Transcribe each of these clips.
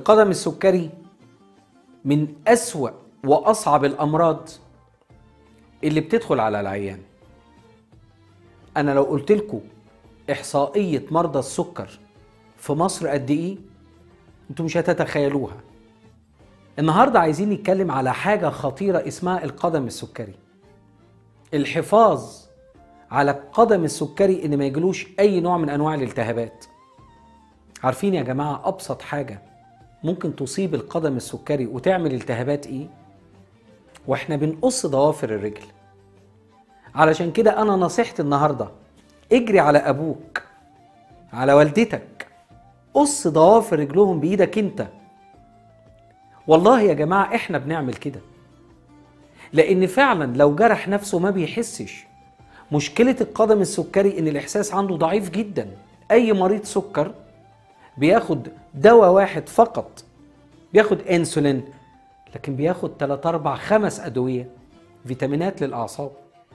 القدم السكري من أسوأ وأصعب الأمراض اللي بتدخل على العيان أنا لو قلت لكم إحصائية مرضى السكر في مصر قد إيه أنتوا مش هتتخيلوها النهاردة عايزين نتكلم على حاجة خطيرة اسمها القدم السكري الحفاظ على القدم السكري ان ما يجلوش اي نوع من انواع الالتهابات عارفين يا جماعه ابسط حاجه ممكن تصيب القدم السكري وتعمل التهابات ايه واحنا بنقص ضوافر الرجل علشان كده انا نصيحتي النهارده اجري على ابوك على والدتك قص ضوافر رجلهم بايدك انت والله يا جماعه احنا بنعمل كده لان فعلا لو جرح نفسه ما بيحسش مشكله القدم السكري ان الاحساس عنده ضعيف جدا اي مريض سكر بياخد دواء واحد فقط بياخد انسولين لكن بياخد 3 4 5 ادويه فيتامينات للاعصاب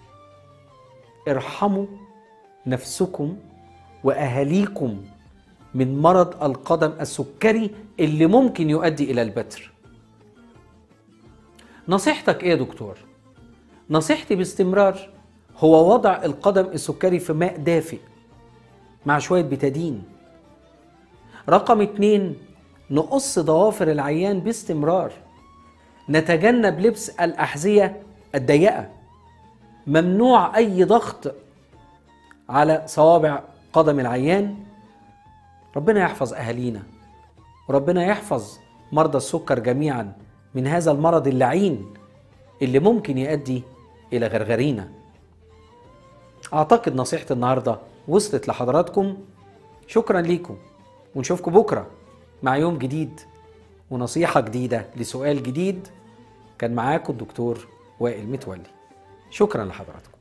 ارحموا نفسكم واهاليكم من مرض القدم السكري اللي ممكن يؤدي الى البتر نصيحتك ايه يا دكتور نصيحتي باستمرار هو وضع القدم السكري في ماء دافئ مع شوية بتادين رقم اتنين نقص ضوافر العيان باستمرار نتجنب لبس الأحذية الضيقة ممنوع أي ضغط على صوابع قدم العيان ربنا يحفظ أهالينا وربنا يحفظ مرضى السكر جميعا من هذا المرض اللعين اللي ممكن يؤدي إلى غرغرينا أعتقد نصيحة النهاردة وصلت لحضراتكم شكرا ليكم ونشوفكم بكرة مع يوم جديد ونصيحة جديدة لسؤال جديد كان معاكم الدكتور وائل متولي شكرا لحضراتكم